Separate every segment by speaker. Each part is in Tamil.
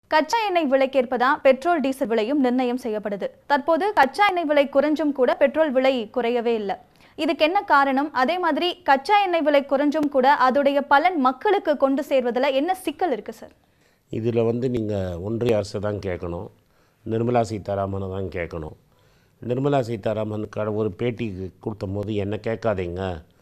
Speaker 1: கச்சா எண்ணெய் விலைக்கேற்பதான் பெட்ரோல் டீசல் விலையும் நிர்ணயம் செய்யப்படுது தற்போது கச்சா எண்ணெய் விலை குறைஞ்சும் கூட பெட்ரோல் விலை குறையவே இல்லை இதுக்கு என்ன காரணம் அதே மாதிரி கச்சா எண்ணெய் விலை குறைஞ்சும் கூட அதோடைய பலன் மக்களுக்கு கொண்டு சேர்வதில் என்ன சிக்கல் இருக்கு சார்
Speaker 2: இதில் வந்து நீங்கள் ஒன்றிய அரசை தான் கேட்கணும் நிர்மலா சீதாராமனை தான் கேட்கணும் நிர்மலா சீதாராமன் க ஒரு பேட்டி கொடுத்தபோது என்ன கேட்காதீங்க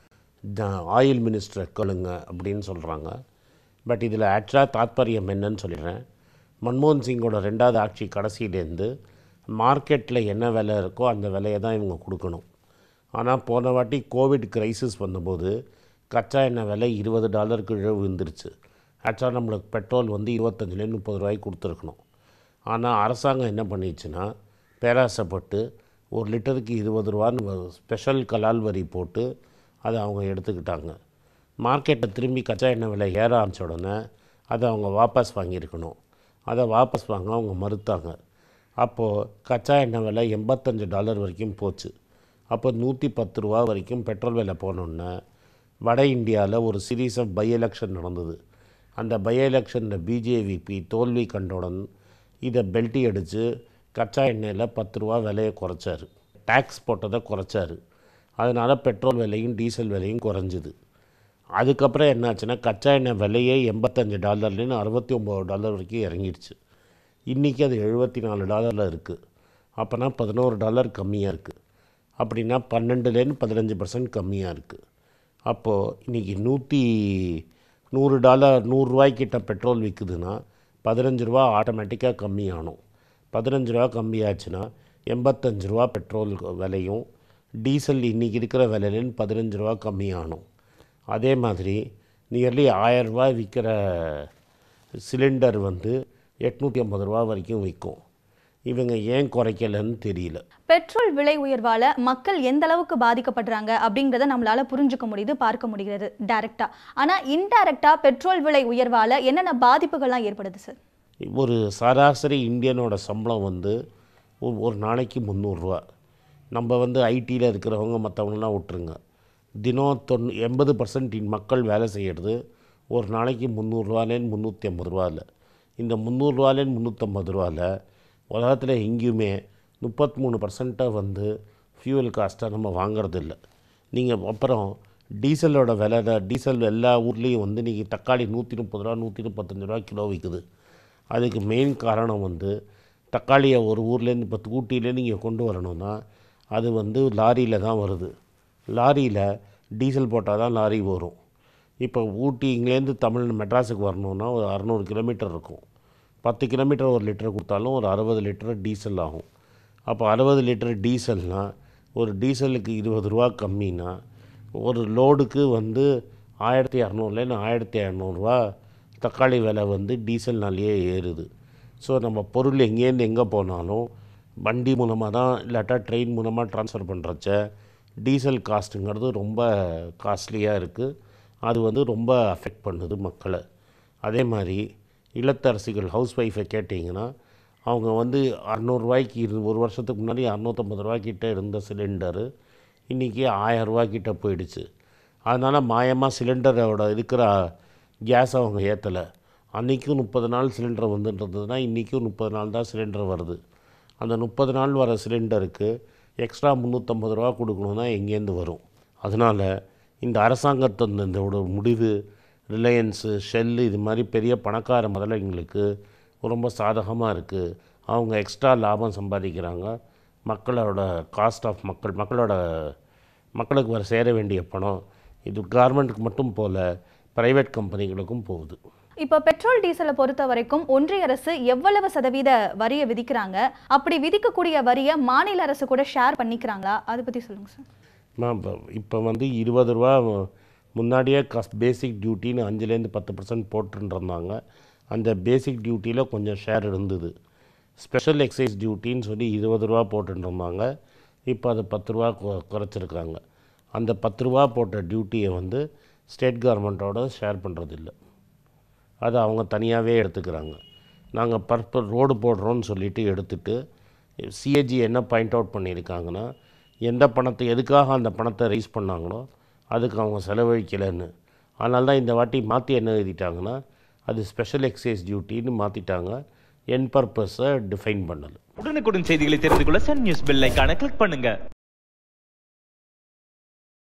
Speaker 2: த- ஆயில் மினிஸ்டரை கேளுங்க அப்படின்னு சொல்கிறாங்க பட் இதில் ஆக்சுவலாக தாத்பரியம் என்னன்னு சொல்லிடுறேன் மன்மோகன் சிங்கோட ரெண்டாவது ஆட்சி கடைசியிலேருந்து மார்க்கெட்டில் என்ன விலை இருக்கோ அந்த விலையை தான் இவங்க கொடுக்கணும் ஆனால் போன வாட்டி கோவிட் கிரைசிஸ் வந்தபோது கச்சா எண்ணெய் விலை இருபது டாலருக்கு கீழே விழுந்துருச்சு ஆக்சுவலாக நம்மளுக்கு பெட்ரோல் வந்து இருபத்தஞ்சிலேருந்து முப்பது ரூபாய்க்கு கொடுத்துருக்கணும் ஆனால் அரசாங்கம் என்ன பண்ணிடுச்சுன்னா பேராசைப்பட்டு ஒரு லிட்டருக்கு இருபது ரூபான்னு ஸ்பெஷல் கலால் வரி போட்டு அதை அவங்க எடுத்துக்கிட்டாங்க மார்க்கெட்டில் திரும்பி கச்சா எண்ணெய் விலை ஏற ஆரம்பிச்ச உடனே அதை அவங்க வாபஸ் வாங்கியிருக்கணும் அதை வாபஸ் வாங்க அவங்க மறுத்தாங்க அப்போது கச்சா எண்ணெய் விலை எண்பத்தஞ்சு டாலர் வரைக்கும் போச்சு அப்போ நூற்றி பத்து ரூபா வரைக்கும் பெட்ரோல் விலை போனோன்னே வட இந்தியாவில் ஒரு சீரீஸ் ஆஃப் பை எலெக்ஷன் நடந்தது அந்த பை எலெக்ஷனில் பிஜேவிபி தோல்வி கண்டவுடன் இதை பெல்ட்டி அடித்து கச்சா எண்ணெயில் பத்து ரூபா விலையை குறைச்சாரு டேக்ஸ் போட்டதை குறைச்சாரு அதனால் பெட்ரோல் விலையும் டீசல் விலையும் குறைஞ்சிது அதுக்கப்புறம் என்னாச்சுன்னா கச்சா எண்ணெய் விலையே எண்பத்தஞ்சு டாலர்லேருந்து அறுபத்தி ஒம்பது டாலர் வரைக்கும் இறங்கிடுச்சு இன்றைக்கி அது எழுபத்தி நாலு டாலரில் இருக்குது அப்போனா பதினோரு டாலர் கம்மியாக இருக்குது அப்படின்னா பன்னெண்டுலேருந்து பதினஞ்சு பர்சன்ட் கம்மியாக இருக்குது அப்போது இன்றைக்கி நூற்றி நூறு டாலர் நூறுரூவாய்க்கிட்ட பெட்ரோல் விற்குதுன்னா பதினஞ்சு ரூபா ஆட்டோமேட்டிக்காக கம்மியாகணும் பதினஞ்சு ரூபா கம்மியாச்சுன்னா எண்பத்தஞ்சு ரூபா பெட்ரோல் விலையும் டீசல் இன்றைக்கி இருக்கிற விலையிலேருந்து பதினஞ்சு ரூபா கம்மியாகணும் அதே மாதிரி நியர்லி ஆயரூபா விற்கிற சிலிண்டர் வந்து எட்நூற்றி ஐம்பது ரூபா வரைக்கும் விற்கும் இவங்க ஏன் குறைக்கலன்னு தெரியல
Speaker 1: பெட்ரோல் விலை உயர்வால மக்கள் எந்த அளவுக்கு பாதிக்கப்படுறாங்க அப்படிங்கிறத நம்மளால புரிஞ்சுக்க முடியுது பார்க்க முடிகிறது டைரக்டா ஆனா இன்டைரக்டா பெட்ரோல் விலை உயர்வால என்னென்ன பாதிப்புகள்லாம் ஏற்படுது சார்
Speaker 2: ஒரு சராசரி இந்தியனோட சம்பளம் வந்து ஒரு ஒரு நாளைக்கு முந்நூறுரூவா நம்ம வந்து ஐடியில் இருக்கிறவங்க மற்றவங்களாம் விட்டுருங்க தினம் தொண்ணூ எண்பது பர்சன்ட் மக்கள் வேலை செய்கிறது ஒரு நாளைக்கு முந்நூறுரூவாலேருந்து முந்நூற்றி ஐம்பது ரூபாவில் இந்த முந்நூறுரூவாலேருந்து முந்நூற்றம்பது ரூபாவில் உலகத்தில் எங்கேயுமே முப்பத்தி மூணு பர்சண்ட்டாக வந்து ஃபியூவல் காஸ்ட்டாக நம்ம வாங்குறதில்ல நீங்கள் அப்புறம் டீசலோட விலை தான் டீசல் எல்லா ஊர்லேயும் வந்து நீங்கள் தக்காளி நூற்றி முப்பது ரூபா நூற்றி முப்பத்தஞ்சு ரூபா கிலோ விற்குது அதுக்கு மெயின் காரணம் வந்து தக்காளியை ஒரு ஊர்லேருந்து இப்போ ஊட்டியிலேருந்து இங்கே கொண்டு வரணும்னா அது வந்து லாரியில் தான் வருது லாரியில் டீசல் போட்டால் தான் லாரி வரும் இப்போ ஊட்டி இங்கேருந்து தமிழ் மெட்ராஸுக்கு வரணும்னா ஒரு அறநூறு கிலோமீட்டர் இருக்கும் பத்து கிலோமீட்டர் ஒரு லிட்டர் கொடுத்தாலும் ஒரு அறுபது லிட்டர் டீசல் ஆகும் அப்போ அறுபது லிட்டர் டீசல்னால் ஒரு டீசலுக்கு இருபது ரூபா கம்மினா ஒரு லோடுக்கு வந்து ஆயிரத்தி இரநூறுலேருந்து ஆயிரத்தி இரநூறுவா தக்காளி விலை வந்து டீசல்னாலேயே ஏறுது ஸோ நம்ம பொருள் எங்கேருந்து எங்கே போனாலும் வண்டி மூலமாக தான் இல்லாட்டா ட்ரெயின் மூலமாக ட்ரான்ஸ்ஃபர் பண்ணுறச்ச டீசல் காஸ்ட்டுங்கிறது ரொம்ப காஸ்ட்லியாக இருக்குது அது வந்து ரொம்ப அஃபெக்ட் பண்ணுது மக்களை அதே மாதிரி இல்லத்தரசிகள் ஹவுஸ் ஒய்ஃபை கேட்டிங்கன்னா அவங்க வந்து அறநூறுவாய்க்கு இரு ஒரு வருஷத்துக்கு முன்னாடி அறநூற்றம்பது ரூபாய்க்கிட்ட இருந்த சிலிண்டரு இன்றைக்கி ஆயிரம் ரூபாய்க்கிட்ட போயிடுச்சு அதனால் மாயமாக சிலிண்டரோட இருக்கிற கேஸ் அவங்க ஏற்றலை அன்றைக்கும் முப்பது நாள் சிலிண்டர் வந்துன்றதுனா இன்றைக்கும் முப்பது நாள் தான் சிலிண்டர் வருது அந்த முப்பது நாள் வர சிலிண்டருக்கு எக்ஸ்ட்ரா முந்நூற்றம்பது ரூபா கொடுக்கணுன்னா எங்கேருந்து வரும் அதனால் இந்த அரசாங்கத்தின் இந்த ஒரு முடிவு ரிலையன்ஸு ஷெல்லு இது மாதிரி பெரிய பணக்கார முதலைங்களுக்கு ரொம்ப சாதகமாக இருக்குது அவங்க எக்ஸ்ட்ரா லாபம் சம்பாதிக்கிறாங்க மக்களோட காஸ்ட் ஆஃப் மக்கள் மக்களோட மக்களுக்கு வர சேர வேண்டிய பணம் இது கவர்மெண்ட்டுக்கு மட்டும் போல ப்ரைவேட் கம்பெனிகளுக்கும் போகுது
Speaker 1: இப்போ பெட்ரோல் டீசலை பொறுத்த வரைக்கும் ஒன்றிய அரசு எவ்வளவு சதவீத வரியை விதிக்கிறாங்க அப்படி விதிக்கக்கூடிய வரியை மாநில அரசு கூட ஷேர் பண்ணிக்கிறாங்களா அதை பத்தி சொல்லுங்க சார்
Speaker 2: இப்போ இப்போ வந்து இருபது ரூபா முன்னாடியே காஸ் பேசிக் டியூட்டின்னு அஞ்சுலேருந்து பத்து பர்சன்ட் போட்டுருந்தாங்க அந்த பேசிக் டியூட்டியில் கொஞ்சம் ஷேர் இருந்தது ஸ்பெஷல் எக்ஸைஸ் டியூட்டின்னு சொல்லி இருபது ரூபா போட்டுருந்தாங்க இப்போ அது பத்து ரூபா கொ- குறைச்சிருக்காங்க அந்த பத்து ரூபா போட்ட டியூட்டியை வந்து ஸ்டேட் கவர்மெண்ட்டோட ஷேர் பண்ணுறதில்ல அதை அவங்க தனியாகவே எடுத்துக்கிறாங்க நாங்கள் பர்பல் ரோடு போடுறோன்னு சொல்லிட்டு எடுத்துட்டு சிஏஜி என்ன பாயிண்ட் அவுட் பண்ணியிருக்காங்கன்னா எந்த பணத்தை எதுக்காக அந்த பணத்தை ரைஸ் பண்ணாங்களோ அதுக்கு அவங்க செலவழிக்கலைன்னு அதனால தான் இந்த வாட்டி மாற்றி என்ன எழுதிட்டாங்கன்னா அது ஸ்பெஷல் எக்ஸைஸ் டியூட்டின்னு மாற்றிட்டாங்க என் பர்பஸை டிஃபைன் பண்ணுது
Speaker 3: உடனுக்குடன் செய்திகளை தெரிந்து கொள்ள சன் நியூஸ் பெல் ஐகானை கிளிக் பண்ணுங்க